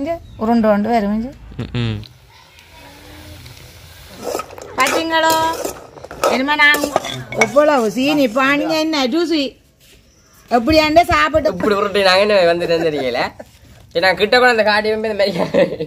இங்க உருண்டு கொண்டு வரும் இங்க ம் பாத்தீங்களோ என்னமா நான் எவ்வளவு சீனி பானிங்க என்ன ஜூசி எப்படியாண்ட சாப்பிட்டு இப்படி உருட்டு நாங்க என்ன வந்துட்டு தெரியல சரி நான் கிட்ட கூட அந்த காட்டி வந்து இந்த மாதிரி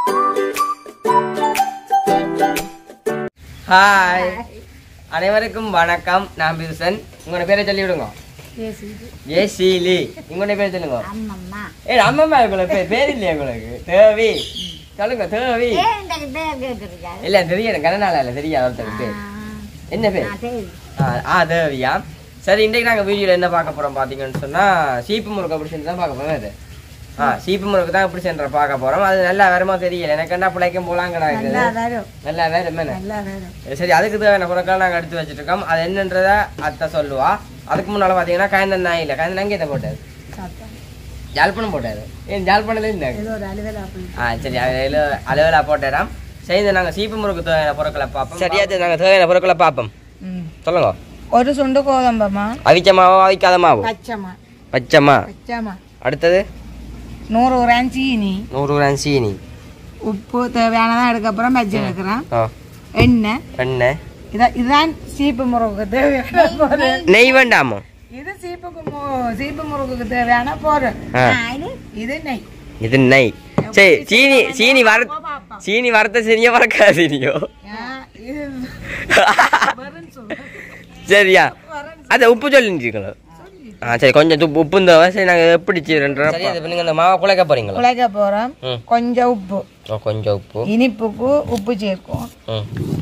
ஹாய் அனைவருக்கும் வணக்கம் நான் பிதுசன் உங்களோட பேரை சொல்லி விடுங்க ஏ சீலி உங்களோட பேரை சொல்லுங்க அம்மம்மா ஏ அம்மம்மா உங்களுக்கு பேர் பேர் இல்லையா உங்களுக்கு தேவி சொல்லுங்க தேவி இல்ல தெரியும் கனநாள இல்ல தெரியாது ஒருத்தருக்கு பேர் என்ன பேர் ஆ, ஆ தேவியா சரி இன்றைக்கு நாங்கள் வீடியோவில் என்ன பார்க்க போகிறோம் பார்த்தீங்கன்னு சொன்னால் சீப்பு முறுக்கு அப்படி செஞ்சு தான் பார்க்க போகிறோம் அது ஆ சீப்பு முறுக்கு தான் இப்படி சென்ற பார்க்க போகிறோம் அது நல்லா வருமா தெரியல எனக்கு என்ன பிழைக்கும் போலாம் கிடக்குது வரும் நல்லா வேறு என்ன நல்லா வரும் சரி அதுக்கு தேவையான பொருட்கள் நாங்கள் எடுத்து வச்சுட்டு இருக்கோம் அது என்னன்றத அத்தை சொல்லுவா அதுக்கு முன்னால் பார்த்தீங்கன்னா காய்ந்த நாய் இல்லை காய்ந்த நாய் எதை போட்டாரு சாப்பிட்டேன் ஜாழ்ப்பணம் போட்டாரு ஏன் ஜாழ்ப்பணம் இருந்தாங்க ஏதோ ஒரு அலுவலா அப்படி ஆ சரி அதில் அளவில் போட்டுறோம் சரி நாங்கள் சீப்பு முறுக்கு தேவையான பொருட்களை பார்ப்போம் சரியா நாங்கள் தேவையான பொருட்களை பார்ப்போம் ம். சொல்லுங்க ஒரு சுண்டு கோதம்பமா அவிச்ச மாவோ அவிக்காத மாவோ பச்சைமா பச்சைமா பச்சைமா அடுத்தது நூறு கிராம் சீனி நூறு கிராம் சீனி உப்பு தேவையானதான் எடுக்கப்புறம் வச்சு எடுக்கிறேன் ஆ எண்ணெய் எண்ணெய் இதான் இதுதான் சீப்பு முறுக்கு தேவையான பொருள் நெய் வேண்டாமோ இது சீப்புக்கு மு- சீப்பு முறுக்குக்கு தேவையான பொருள் ஆ இது நெய் இது நெய் சரி சீனி சீனி வர சீனி வரத்த சரியா வரக்காது சீனியோ ஆ, இது வெறும் சொல்லு. சரியா அத உப்பு சொல்லிருக்கீங்களோ ஆ சரி கொஞ்சம் உப்பு உப்பு இந்த சரி நாங்கள் எப்படி செய்யறோன்ற சரி அது நீங்கள் அந்த மாவை குழைக்க போறீங்களா குழைக்க போறோம் ம். கொஞ்சம் உப்பு ஓ, கொஞ்சம் உப்பு இனிப்புக்கு உப்பு சேர்க்கும் ம்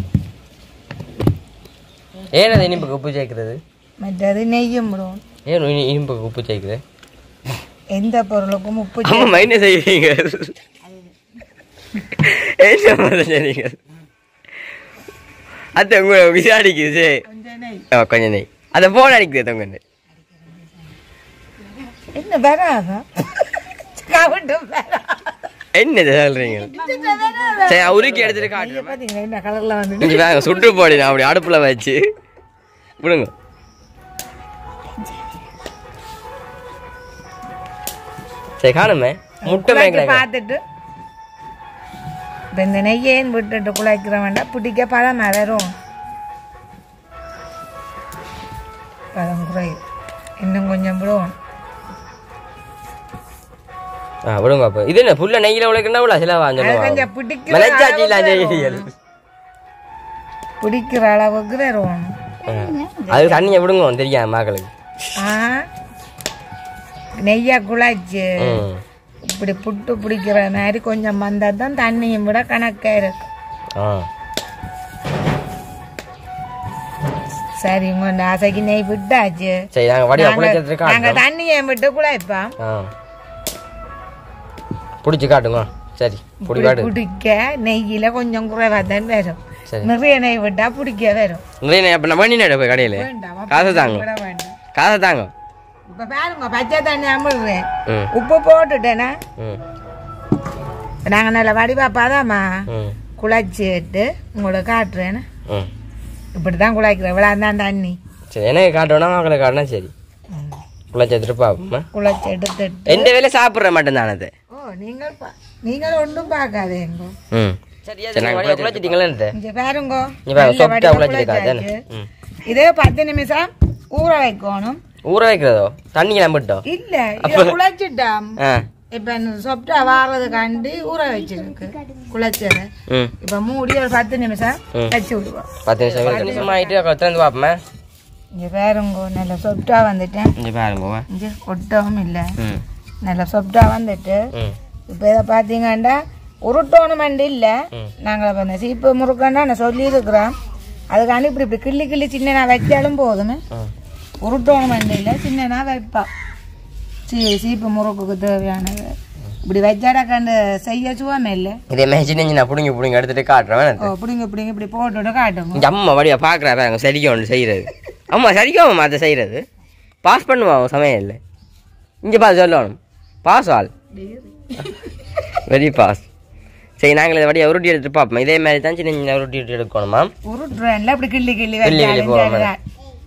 ஏன் அது இனிப்புக்கு உப்பு சேர்க்கிறது மற்றது நெய்யும் விடும் ஏன் இனி- இனிப்புக்கு உப்பு சேர்க்குது எந்த பொருளுக்கும் உப்பு சே- ஆமா மைனஸ் செய்வீங்க என்ன மாதிரி செய்றீங்க அத்தை உங்களை விசாரிக்குது கொஞ்சம் நெய் ஆ, கொஞ்சம் நெய் அதை போன் அடிக்குது தொங்க என்ன வராதா கவுண்டும் வராதா என்ன சொல்றீங்க சரி நான் உருக்கி எடுத்துட்டு காட்டுறேன் பாத்தீங்களா என்ன கலர்ல வந்து இங்க வாங்க சுட்டு போடி நான் அப்படி அடுப்புல வச்சு விடுங்க சரி காணுமே முட்டை குழைச்சு மேய்க்கிறேன் பார்த்துட்டு இப்ப இந்த நெய்யேன் விட்டுட்டு குழைக்கிற வேண்டாம் பிடிக்க பழம் வரும் பழம் குறையும் இன்னும் கொஞ்சம் விடுவோம் ஆ விடுங்க அப்ப இது என்ன புல்ல நெய்யில உழைக்கணும் உள்ள சில அது வாங்க கொஞ்சம் பிடிக்கிற மலைச்சாச்சி இல்லாத அளவுக்கு செய்யல். வரும். பிடிக்கிற அளவுக்கு வரும் ஆ, அது தண்ணியை விடுங்க தெரியாது மக்களுக்கு ஆ நெய்யை குழைச்சு ம் இப்படி புட்டு பிடிக்கிற மாதிரி கொஞ்சம் வந்தால் தான் தண்ணியும் விட கணக்காக இருக்கு ஆ சரி உங்க ஆசைக்கு நெய் விட்டாச்சு சரி நாங்க வடிவா நாங்க- குழைக்கிறதுக்கு நாங்க காட்டுறோம் தண்ணியை விட்டு குழைப்போம் ஆ பிடிச்சி காட்டுங்க சரி பிடி இப்படி காட்டு பிடிக்க நெய்யில கொஞ்சம் குறைவா தான் வரும் சரி நிறைய நெய் விட்டா பிடிக்க வரும் நிறைய நெய் அப்ப நான் பண்ணி போய் கடையில வேண்டாம் காசு தாங்க விட வேண்டாம் காசை தாங்க இப்ப பாருங்க பச்சை தண்ணி அமிழ்றேன் ம் உப்பு போட்டுட்டேனா ம் நாங்க நல்ல வடிவா பாதாமா ம் குழைச்சிட்டு உங்களுக்கு காட்டுறேன் ம் இப்படிதான் குழைக்கிறேன் இவ்வளோ தான் தண்ணி சரி எனக்கு காட்டணும் மக்களை காட்டினா சரி குழைச்சி எடுத்துட்டு பார்ப்போமா குழைச்சி எடுத்துட்டு எந்த வேலை சாப்பிட்ற மட்டும்தானே அது ஓ நீங்கள் பா- நீங்கள் ஒன்றும் பார்க்காதேங்க ம் சரி நாங்கள் குழைச்சிட்டீங்களே இங்க பாருங்க இங்க பாருங்க, நல்ல சொத்தா வடிவா குழைச்சிருக்கா தானே? குழைச்சாச்சு. ம். இதே பத்து நிமிஷம் ஊற வைக்கணும் ஊற வைக்கிறதோ தண்ணி நம்பிட்டோம் இல்ல இதை குழைச்சிட்டாம் ஆ இப்ப சொப்டா வாரதுக்காண்டி ஊற வச்சிருக்கு குழைச்சது ம் இப்ப மூடி ஒரு பத்து நிமிஷம் ம். வச்சு விடுவோம் பத்து நிமிஷம் பத்து நிமிஷம் ஆகிட்டு திறந்து பார்ப்போமே இங்க பாருங்க நல்ல சொப்டா வந்துட்டேன் இங்கே பாருங்க இங்க ஒட்டவும் இல்ல ம் நல்ல சொப்டா வந்துட்டு ம் இப்ப இதை பாத்தீங்கன்னா உருட்டோணும் இல்ல ம். நாங்க இப்ப இந்த சீப்பு முறுக்கன்னா நான் சொல்லியிருக்கிறோம் அதுக்காண்டி இப்படி இப்படி கிள்ளி கிள்ளி சின்னனா வச்சாலும் போதுமே ம் உருட்டோணும் இல்ல சின்னனா வைப்பா சீ சீப்பு முறுக்குக்கு தேவையானது இப்படி வச்சாடா கண்டு செய்ய சுவாம இல்லை இதே மாதிரி சின்ன சின்ன பிடிங்கி பிடிங்கி எடுத்துட்டு காட்டுறேன் ஓ பிடிங்க பிடிங்க இப்படி போட்டுட்டு காட்டுங்க இங்கே அம்மா வடிவா பார்க்குறா பாருங்க சரிக்கும் ஒன்று செய்கிறது அம்மா சரிக்கும் அம்மா அதை செய்கிறது பாஸ் பண்ணுவான் சமையல் இங்கே பாஸ் சொல்லணும் பாஸ் ஆல் வெரி பாஸ் சரி நாங்கள் இதை வடியா உருட்டி எடுத்துட்டு பார்ப்போம் இதே மாதிரி தான் சின்ன சின்ன உருட்டி எடுத்து எடுக்கணுமா உருட்டுறேன்ல இப்படி கிள்ளி கிள்ளி கிள்ளி கிள்ளி வச்சாலும் போகாம. சரிதான்.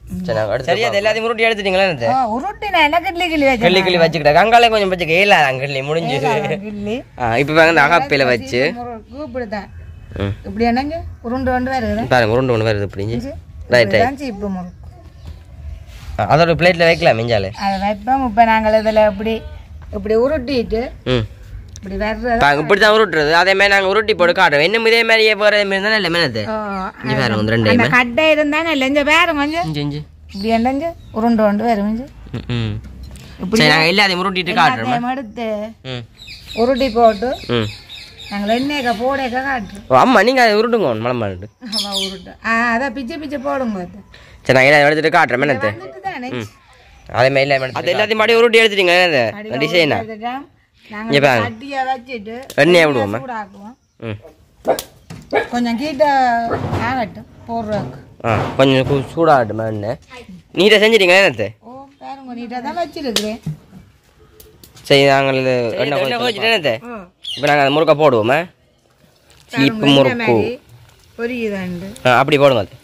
சரி நாங்கள் அடுத்து சரியா அது எல்லாத்தையும் உருட்டி எடுத்துட்டீங்களா என்னது ஓ உருட்டி நான் என்ன கிள்ளி கிள்ளி வச்சேன் கிள்ளி கிள்ளி வச்சுக்கிட்டேன் கங்காலே கொஞ்சம் வச்சுக்க ஏல கிள்ளி முடிஞ்சு கிள்ளி ஆ இப்போ பாருங்க இந்த அகப்பையில் வச்சு முறுக்கு இப்படிதான் ம் இப்படி என்னங்க உருண்டு கொண்டு வருது பாருங்க உருண்டு ஒன்று வருது இப்படிஞ்சு ரைட் ரைட் இதுதான் சீப்பு முறுக்கு அதோட பிளேட்டில் வைக்கலாம் மிஞ்சாலே அதை வைப்போம் இப்போ நாங்கள் இதில் இப்படி இப்படி உருட்டிட்டு ம் இப்படி வர்றது பாருங்க இப்படி தான் உருட்டுறது அதே மாதிரி நாங்கள் உருட்டி போட்டு காட்டுறோம் இன்னும் இதே மாதிரியே போகிற மாதிரி இருந்தால் இல்லை மேனது ஓ, இங்கே பாருங்க வந்து ரெண்டு அந்த கட்டை இருந்தானே இல்லை இங்கே வேறு கொஞ்சம் இஞ்சி இஞ்சி இப்படி என்னஞ்சு உருண்டு கொண்டு வரும் கொஞ்சம் ம் ம் சரி நாங்கள் எல்லாத்தையும் உருட்டிட்டு காட்டுறோம் எல்லாத்தையும் எடுத்து ம் உருட்டி போட்டு ம் நாங்கள் எண்ணெய்க்க போடக்க காட்டுறோம் ஓ அம்மா நீங்கள் அதை உருட்டுங்க மலம் பண்ணிட்டு அவன் உருட்டு ஆ அதான் பிச்சை பிச்சை போடுங்க அது சரி நாங்கள் எல்லாம் எடுத்துட்டு காட்டுறோம் என்னது வந்துட்டு தானே ம் அதே மாதிரி இல்லை அது எல்லாத்தையும் மாடி உருட்டி எடுத்துட்டீங்க என்னது டிசைனா எடுத்துட்டோம். இங்க நாங்கள் பாருங்க. கட்டியை வச்சுட்டு எண்ணெயை விடுவோமா சூடாக்குவோம் ம் கொஞ்சம் கீட்ட ஆகட்டும் போடுறதுக்கு ஆ கொஞ்சம் கு- சூடாகட்டும் என்ன நீட்டாக செஞ்சிட்டீங்களா என்னது ஓ பாருங்க நீட்டாக தான் வச்சிருக்கிறேன் சரி நாங்கள் இது எண்ணெய் கொஞ்சம் என்னது ஓ இப்போ நாங்கள் அந்த முறுக்கை போடுவோமா சீப்பு இந்த முறுக்கு மாதிரி பொரியுதாண்டு ஆ அப்படி போடுங்க அது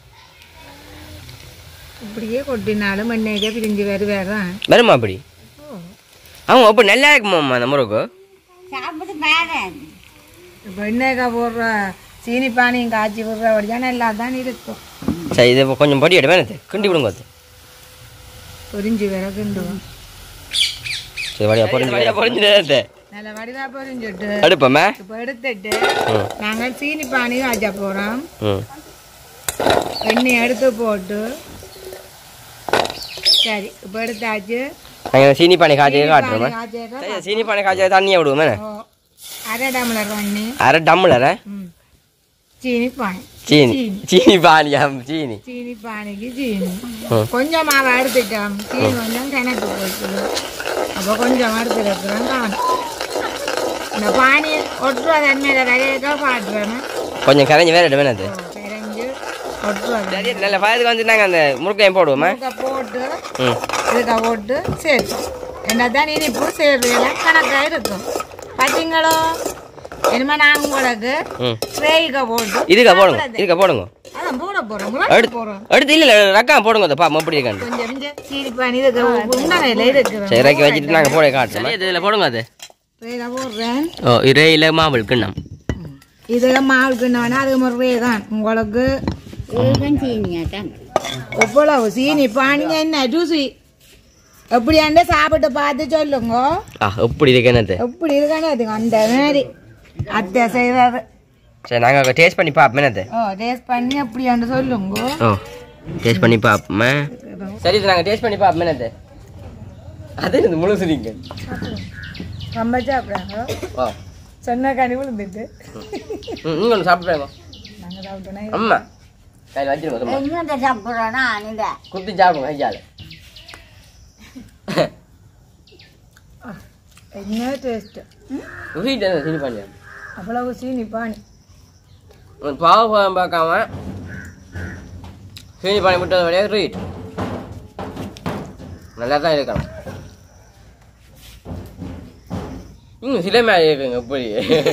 இப்படியே கொட்டினாலும் எண்ணெய்க்கே பிரிஞ்சு வருவேதான் வருமா அப்படி ஆமாம் அப்போ நல்லா இருக்குமாம்மா அந்த முறுக்கு இப்போ எண்ணெய்க்கா போடுற சீனி பானியும் காய்ச்சி விடுற வழியா நல்லா தான் இருக்கும் சரி இது இப்போ கொஞ்சம் பொடி எடுப்பேன் என்னது கிண்டி விடுங்க அது பொரிஞ்சு வர கிண்டுவோம் சரி வடியா பொறிஞ்சு பொறிஞ்சு நல்ல வடிவா பொரிஞ்சுட்டு அடுப்பம்மா இப்போ எடுத்துட்டு ம் நாங்கள் சீனி பானி காய்ச்ச போகிறோம் ம் எண்ணெய் எடுத்து போட்டு சரி இப்போ எடுத்தாச்சு நாங்கள் சீனி பானை காய்ச்சி காட்டுறோமா காய்ச்சேக்க சரி சீனி பானை காய்ச்சி தண்ணியை விடுவோமே ஓ, அரை டம்ளர் தண்ணி அரை டம்ளர ம் சீனி பானி சீனி சீனி பானியா சீனி சீனி பானிக்கு சீனி ம் கொஞ்சம் மாவு எடுத்துட்டோம் சீனி கொஞ்சம் கிணத்து போட்டு அப்போ கொஞ்சம் எடுத்துருக்குறோம் காணும் இந்த பானி ஒட்டுற தன்மையில் விளையாக்க பாட்டுறேன்னு கொஞ்சம் கரைஞ்சி வேற இடமே அது பிறஞ்சு ஒட்டுறது சரி நல்ல பயத்துக்கு வந்து நாங்கள் அந்த முறுக்கையும் போடுவோமா போட்டு ம் இதுக்க போட்டு சேர்த்தோம் என்ன தான் இனிப்பு சேர்வையெல்லாம் கணக்காக இருக்கும் பார்த்தீங்களோ இனிமேல் நான் உங்களுக்கு ம் ட்ரேய்க்க போட்டு இதுக்கா போடுங்க இதுக்கா போடுங்க அதான் போட போகிறோம் அடுத்து போகிறோம் அடுத்து இல்லை இல்லை ரக்கா போடுங்க அதை பாப்பா எப்படி இருக்காண்டு கொஞ்சம் கொஞ்சம் சீனி பானி இதுக்கு உண்டனையில் இருக்குது சரி இறக்கி வச்சுட்டு நாங்கள் போட காட்டுறோம் இதில் போடுங்க அது ட்ரேயில் போடுறேன் ஓ இறையில மாவள் கிண்ணம் இதுல மாவுக்குன்னா அது முறை தான் உங்களுக்கு எவ்வளவு சீனி பானிங்க என்ன ருசி எப்படியாண்ட சாப்பிட்டு பார்த்து சொல்லுங்க ஆ எப்படி இருக்கு என்னது எப்படி இருக்கானே அதுங்க அந்த மாதிரி அத்தை செய்வாரு சரி நாங்கள் டேஸ்ட் பண்ணி பார்ப்போம் என்னது ஓ டேஸ்ட் பண்ணி அப்படியாண்டு சொல்லுங்க ஓ டேஸ்ட் பண்ணி பார்ப்போமே சரி இது நாங்கள் டேஸ்ட் பண்ணி பார்ப்போம் என்னது அது இது முழுசு நீங்கள் நம்ம சாப்பிட்றாங்க ஓ சொன்ன கனி விழுந்துட்டு ம் நீங்கள் ஒன்று சாப்பிட்றாங்க நாங்கள் சாப்பிட்டோன்னா அம்மா கையில் வச்சிருங்க சும்மா குத்தி சாப்பிடுங்க ஐயால என்ன டேஸ்ட் வீட்டு என்ன சீனி பண்ணியா அவ்வளவு சீனி பானி ஒரு பாவ பழம் பார்க்காம சீனி பானி விட்டது வழியாக ரீட் நல்லா தான் இருக்கணும் ம் சில மேலே இருக்குங்க எப்படி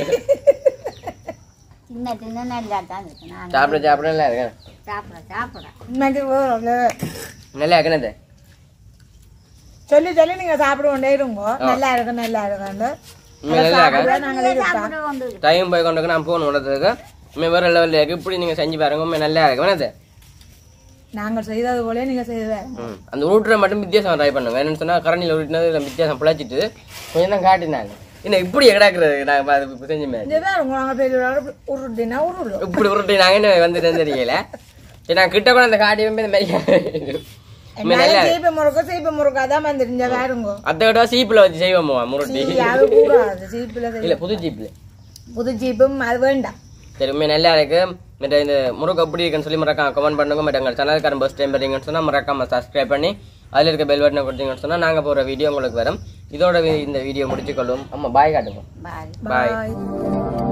சாப்பிட சாப்பிட நல்லா இருக்கேன் இன்னைக்கு வேற நல்லா இருக்கணது சொல்லி சொல்லி நீங்க சாப்பிடுவோண்டே இருங்க நல்லா இருக்கு நல்லா இருக்குன்னு நல்லா இருக்கேன் சாப்பிட நாங்களே இருப்போம் டைம் போய் கொண்டு நான் போகணும் விடுறதுக்கு உண்மை வேறு லெவலில் இருக்கு இப்படி நீங்கள் செஞ்சு பாருங்க உண்மை நல்லா இருக்கு வேணாது நாங்கள் செய்தது போல நீங்க செய்த ம் அந்த உருட்டுற மட்டும் வித்தியாசம் ட்ரை பண்ணுங்க என்னன்னு சொன்னால் கரண்டியில் உருட்டினது இதுல வித்தியாசம் பிழைச்சிட்டு கொஞ்சம் தான் காட்டினாங்க என்ன இப்படி கிடக்குறது நாங்கள் இப்போ செஞ்சுமே இதுதான் இருக்கும் நாங்கள் பெரிய உருட்டினா உருளும் இப்படி உருட்டினாங்க என்ன வந்துட்டு தெரியல சரி நான் கிட்ட கூட அந்த காட்டி வந்து இந்த மாதிரி உண்மை நல்லா இருக்கு. சீப்பு முறுக்கு சீப்பு முறுக்கா தான் வந்துருந்த வேறுங்க அதை விட சீப்பில் வச்சு செய்வோமோ முருட்டி அது கூடாது சீப்பில் இல்லை புது சீப்பில் புது சீப்பும் அது வேண்டாம் சரி உண்மை நல்லா இருக்கு மற்ற இந்த முருகை எப்படி இருக்குன்னு சொல்லி மறக்காம கமெண்ட் பண்ணுங்க மற்ற எங்கள் சேனல்காரன் பஸ் டைம் வரீங்கன்னு சொன்னால் மறக்காம சப்ஸ்கிரைப் பண்ணி அதில் இருக்க பெல் பட்டனை கொடுத்தீங்கன்னு சொன்னால் நாங்கள் போகிற வீடியோ உங்களுக்கு வரும் இதோட வி- இந்த வீடியோ முடிச்சுக்கொள்ளும் ஆமாம் பாய் காட்டுங்க பாய் பாய் பாய்